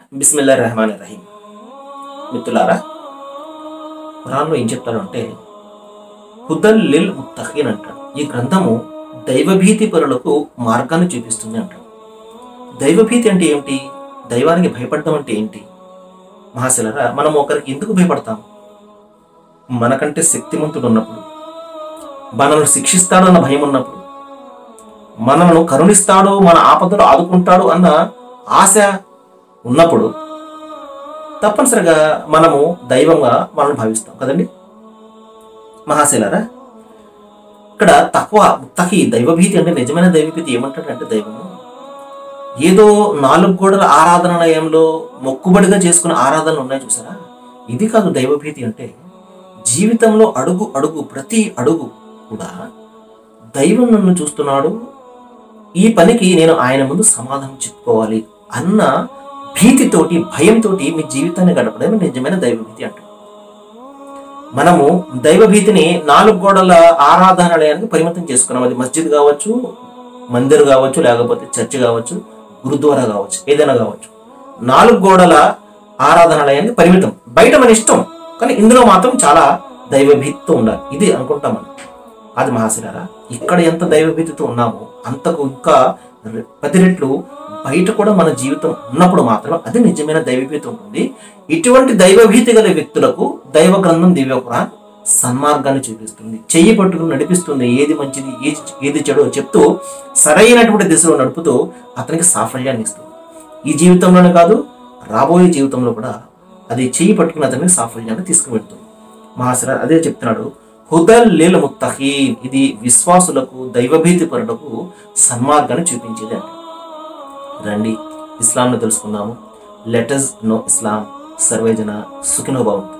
బిస్మిల్లా రెహమాన్ రహీం మిత్రులారా ఖురాన్లో ఏం చెప్తాడు అంటే హుదల్ లిల్ ముత్తఖీన్ అంటాడు ఈ గ్రంథము దైవభీతి పరులకు మార్గాన్ని చూపిస్తుంది అంటాడు దైవభీతి అంటే ఏమిటి దైవానికి భయపడడం అంటే ఏంటి మహాశిలరా మనం ఒకరికి ఎందుకు భయపడతాం మనకంటే శక్తిమంతుడు ఉన్నప్పుడు మనల్ని శిక్షిస్తాడు అన్న భయం ఉన్నప్పుడు మనల్ని కరుణిస్తాడు మన ఆపదలు ఆదుకుంటాడు అన్న ఆశ ఉన్నప్పుడు తప్పనిసరిగా మనము దైవంగా మనల్ని భావిస్తాం కదండి మహాశైలరా ఇక్కడ తక్కువ ముత్తకి దైవభీతి అంటే నిజమైన దైవభీతి ఏమంటాడంటే దైవము ఏదో నాలుగు గోడల ఆరాధనాలయంలో మొక్కుబడిగా చేసుకునే ఆరాధనలు ఉన్నాయి చూసారా ఇది కాదు దైవభీతి అంటే జీవితంలో అడుగు అడుగు ప్రతి అడుగు కూడా దైవం నన్ను చూస్తున్నాడు ఈ పనికి నేను ఆయన ముందు సమాధానం చెప్పుకోవాలి అన్న భీతితోటి భయంతో మీ జీవితాన్ని గడపడమే నిజమైన దైవభీతి అంటారు మనము దైవభీతిని నాలుగు గోడల ఆరాధనాలయానికి పరిమితం చేసుకున్నాం అది మస్జిద్ కావచ్చు మందిర్ కావచ్చు లేకపోతే చర్చ్ కావచ్చు గురుద్వారా కావచ్చు ఏదైనా కావచ్చు నాలుగు గోడల ఆరాధనాలయానికి పరిమితం బయట మన ఇష్టం కానీ ఇందులో మాత్రం చాలా దైవభీతితో ఉండాలి ఇది అనుకుంటాం మనం అది మహాశిరారా ఇక్కడ ఎంత దైవభీతితో ఉన్నామో అంతకు ఇంకా రె- పది రెట్లు బయట కూడా మన జీవితం ఉన్నప్పుడు మాత్రం అది నిజమైన దైవభీతి ఉంటుంది ఇటువంటి దైవభీతి గల వ్యక్తులకు దైవ గ్రంథం దివ్య ఖురాన్ సన్మార్గాన్ని చూపిస్తుంది చెయ్యి పట్టుకుని నడిపిస్తుంది ఏది మంచిది ఏది ఏది చెడో చెప్తూ సరైనటువంటి దిశలో నడుపుతూ అతనికి సాఫల్యాన్ని ఇస్తుంది ఈ జీవితంలోనే కాదు రాబోయే జీవితంలో కూడా అది చెయ్యి పట్టుకుని అతనికి సాఫల్యాన్ని తీసుకువెళ్తుంది మహాశిర అదే చెప్తున్నాడు హుదల్ లీల ముత్తహీన్ ఇది విశ్వాసులకు దైవభీతి పరులకు సన్మార్గాన్ని చూపించేది అంటే రండి ఇస్లాంను తెలుసుకుందాము లెటస్ నో ఇస్లాం సర్వేజన సుఖినోభవం